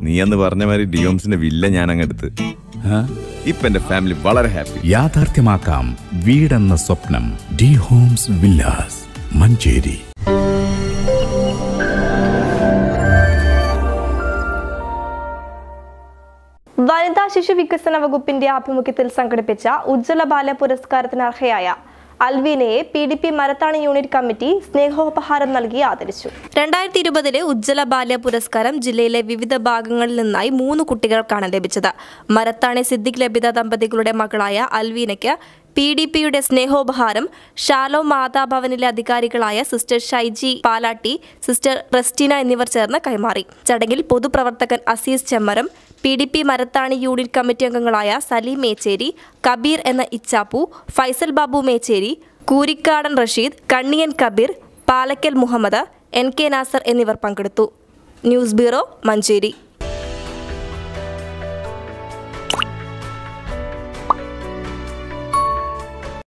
നീ അന്ന് പറഞ്ഞ മാതിരി ഡിയോംസിന്റെ വില്ല ഞാൻ അങ്ങ് എടുത്ത് ഇപ്പൊ എന്റെ ഫാമിലി വളരെ ഹാപ്പി യാഥാർത്ഥ്യമാക്കാം വീടെന്ന സ്വപ്നം ഡി ഹോംസ് വില്ലാസ് മഞ്ചേരി വനിതാ ശിശു വികസന വകുപ്പിന്റെ ആഭിമുഖ്യത്തിൽ സംഘടിപ്പിച്ച ഉജ്ജ്വല ബാല പുരസ്കാരത്തിന് അർഹയായ അൽവീനയെ P D P Marathani unit committee സ്നേഹോപഹാരം നൽകി ആദരിച്ചു രണ്ടായിരത്തി ഇരുപതിലെ ഉജ്ജ്വല ബാല്യ പുരസ്കാരം ജില്ലയിലെ വിവിധ ഭാഗങ്ങളിൽ നിന്നായി മൂന്ന് കുട്ടികൾക്കാണ് ലഭിച്ചത് മരത്താണി സിദ്ദിഖ് ലഭിത ദമ്പതികളുടെ മകളായ അൽവീനയ്ക്ക് പി ഡി പിയുടെ സ്നേഹോപഹാരം ഷാലോ മാതാഭവനിലെ അധികാരികളായ സിസ്റ്റർ ഷൈജി പാലാട്ടി സിസ്റ്റർ റെസ്റ്റീന എന്നിവർ ചേർന്ന് കൈമാറി ചടങ്ങിൽ പൊതുപ്രവർത്തകൻ Azeez Chemmaram P D P Marathani unit committee അംഗങ്ങളായ സലീം മേച്ചേരി കബീർ എന്ന ഇച്ചാപ്പു ഫൈസൽ ബാബു മേച്ചേരി കൂരിക്കാടൻ റഷീദ് കണ്ണിയൻ കബീർ പാലക്കൽ മുഹമ്മദ് എൻ കെ നാസർ എന്നിവർ പങ്കെടുത്തു ന്യൂസ് ബ്യൂറോ മഞ്ചേരി